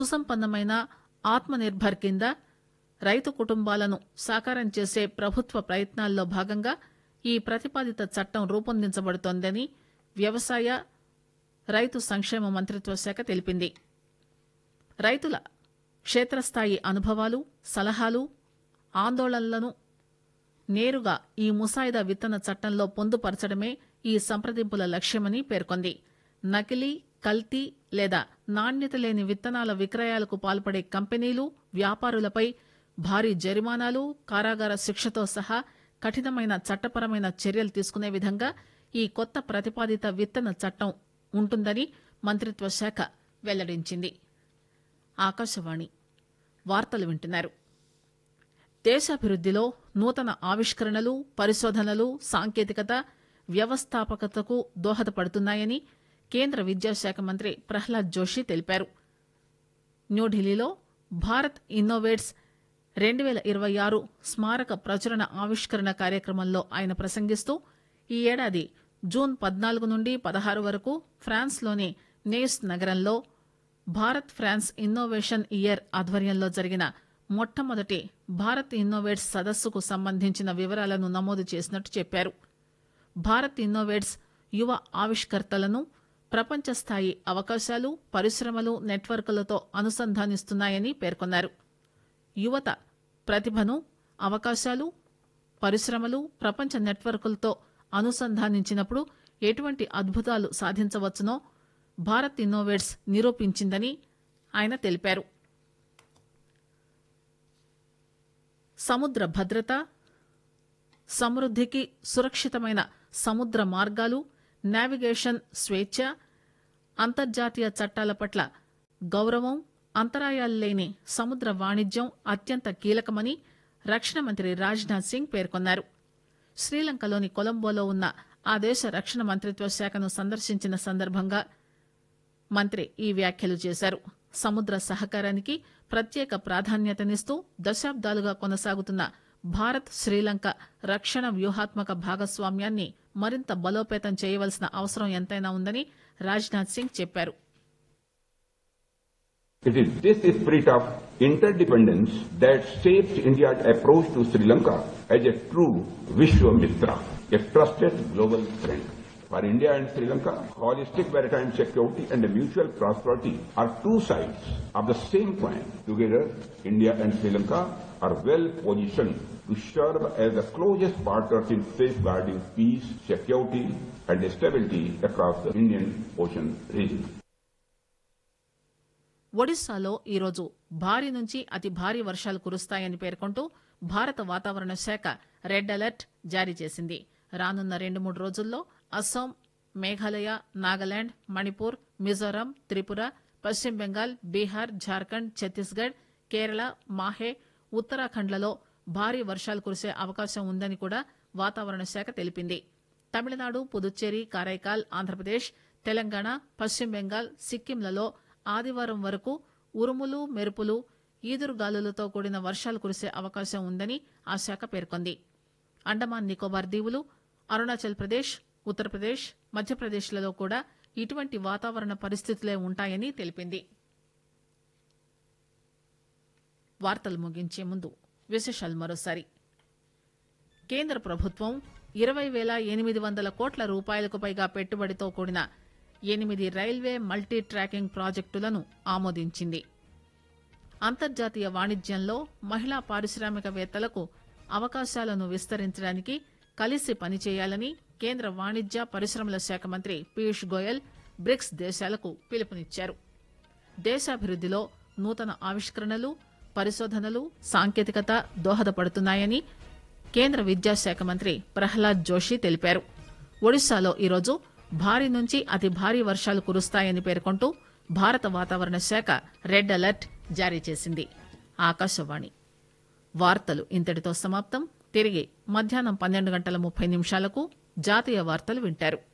సుసంపన్నమైన ఆత్మ నిర్భర్ కింద రైతు కుటుంబాలను సాకారం చేసే ప్రభుత్వ ప్రయత్నాల్లో భాగంగా ఈ ప్రతిపాదిత చట్టం రూపొందించబడుతోందని వ్యవసాయ రైతు సంక్షేమ మంత్రిత్వ శాఖ తెలిపింది రైతుల క్షేత్రస్థాయి అనుభవాలు సలహాలు ఆందోళనలను నేరుగా ఈ ముసాయిదా విత్తన చట్టంలో పొందుపరచడమే ఈ సంప్రదింపుల లక్ష్యమని పేర్కొంది నకిలీ కల్తీ లేదా నాణ్యత లేని విత్తనాల విక్రయాలకు పాల్పడే కంపెనీలు వ్యాపారులపై భారీ జరిమానాలు కారాగార శిక్షతో సహా కఠినమైన చట్టపరమైన చర్యలు తీసుకునే విధంగా ఈ కొత్త ప్రతిపాదిత విత్తన చట్టం ఉంటుందని మంత్రిత్వ శాఖ వెల్లడించింది ఆకాశవాణి వార్తలు వింటున్నారు దేశాభివృద్దిలో నూతన ఆవిష్కరణలు పరిశోధనలు సాంకేతికత వ్యవస్థాపకతకు దోహదపడుతున్నాయని కేంద్ర విద్యాశాఖ మంత్రి ప్రహ్లాద్ జోషి తెలిపారు న్యూఢిల్లీలో భారత్ ఇన్నోవేట్స్ రెండు పేల ఇరవై ఆరు స్మారక ప్రచురణ ఆవిష్కరణ కార్యక్రమంలో ఆయన ప్రసంగిస్తూ ఈ ఏడాది జూన్ పద్నాలుగు నుండి పదహారు వరకు ఫ్రాన్స్లోని నేస్ నగరంలో భారత్ ఫ్రాన్స్ ఇన్నోవేషన్ ఇయర్ ఆధ్వర్యంలో జరిగిన మొట్టమొదటి భారత్ ఇన్నోవేట్స్ సదస్సుకు సంబంధించిన వివరాలను నమోదు చేసినట్టు చెప్పారు భారత్ ఇన్నోవేట్స్ యువ ఆవిష్కర్తలను ప్రపంచ స్థాయి అవకాశాలు పరిశ్రమలు నెట్వర్క్లతో అనుసంధానిస్తున్నాయని పేర్కొన్నారు యువత ప్రతిభను అవకాశాలు పరిశ్రమలు ప్రపంచ నెట్వర్క్లతో అనుసంధానించినప్పుడు ఎటువంటి అద్భుతాలు సాధించవచ్చునో భారత్ ఇన్నోవేట్స్ నిరూపించిందని ఆయన తెలిపారు సముద్ర భద్రత సమృద్దికి సురక్షితమైన సముద్ర మార్గాలు నావిగేషన్ స్వేచ్ఛ అంతర్జాతీయ చట్టాల పట్ల గౌరవం అంతరాయాలు లేని సముద్ర వాణిజ్యం అత్యంత కీలకమని రక్షణ మంత్రి రాజ్నాథ్ సింగ్ పేర్కొన్నారు శ్రీలంకలోని కొలంబోలో ఉన్న ఆ దేశ రక్షణ మంత్రిత్వ శాఖను సందర్శించిన సందర్భంగా మంత్రి ఈ వ్యాఖ్యలు చేశారు సముద్ర సహకారానికి ప్రత్యేక ప్రాధాన్యతనిస్తూ దశాబ్దాలుగా కొనసాగుతున్న భారత్ శ్రీలంక రక్షణ వ్యూహాత్మక భాగస్వామ్యాన్ని మరింత బలోపేతం చేయవలసిన అవసరం ఎంతైనా ఉందని రాజ్నాథ్ సింగ్ చెప్పారు It is this spirit of interdependence that shapes India's approach to Sri Lanka as a true Vishwamitra, a trusted global friend. For India and Sri Lanka, holistic maritime security and mutual prosperity are two sides of the same coin. Together, India and Sri Lanka are well positioned to serve as the closest partners in safeguarding peace, security, and stability across the Indian Ocean region. ఒడిశాలో ఈరోజు భారీ నుంచి అతి భారీ వర్షాలు కురుస్తాయని పేర్కొంటూ భారత వాతావరణ శాఖ రెడ్ అలర్ట్ జారీ చేసింది రానున్న రెండు మూడు రోజుల్లో అస్సాం మేఘాలయ నాగాలాండ్ మణిపూర్ మిజోరాం త్రిపుర పశ్చిమ బెంగాల్ బీహార్ జార్ఖండ్ ఛత్తీస్గఢ్ కేరళ మాహే ఉత్తరాఖండ్లలో భారీ వర్షాలు కురిసే అవకాశం ఉందని కూడా వాతావరణ శాఖ తెలిపింది తమిళనాడు పుదుచ్చేరి కారైకాల్ ఆంధ్రప్రదేశ్ తెలంగాణ పశ్చిమ బెంగాల్ సిక్కింలలో ఆదివారం వరకు ఉరుములు మెరుపులు ఈదురుగాలులతో కూడిన వర్షాలు కురిసే అవకాశం ఉందని ఆ శాఖ పేర్కొంది అండమాన్ నికోబార్ దీవులు అరుణాచల్ ప్రదేశ్ ఉత్తరప్రదేశ్ మధ్యప్రదేశ్లలో కూడా ఇటువంటి వాతావరణ పరిస్థితులే ఉంటాయని తెలిపింది వార్తలు ముగించే ముందు విశేషాలు మరోసారి కేంద్ర ప్రభుత్వం ఇరవై వేల ఎనిమిది వందల కోట్ల రూపాయలకు పైగా పెట్టుబడితో కూడిన ఎనిమిది రైల్వే మల్టీ ట్రాకింగ్ ప్రాజెక్టులను ఆమోదించింది అంతర్జాతీయ వాణిజ్యంలో మహిళా పారిశ్రామికవేత్తలకు అవకాశాలను విస్తరించడానికి కలిసి పనిచేయాలని కేంద్ర వాణిజ్య పరిశ్రమల శాఖ మంత్రి పీయూష్ గోయల్ బ్రిక్స్ దేశాలకు పిలుపునిచ్చారు దేశాభివృద్దిలో నూతన ఆవిష్కరణలు పరిశోధనలు సాంకేతికత దోహదపడుతున్నాయని కేంద్ర విద్యాశాఖ మంత్రి ప్రహ్లాద్ జోషి తెలిపారు ఒడిశాలో ఈరోజు భారీ నుంచి అతి భారీ వర్షాలు కురుస్తాయని పేర్కొంటూ భారత వాతావరణ శాఖ రెడ్ అలర్ట్ జారీ చేసింది ఆకాశవాణి వార్తలు ఇంతటితో సమాప్తం తిరిగి మధ్యాహ్నం పన్నెండు గంటల ముప్పై నిమిషాలకు జాతీయ వార్తలు వింటారు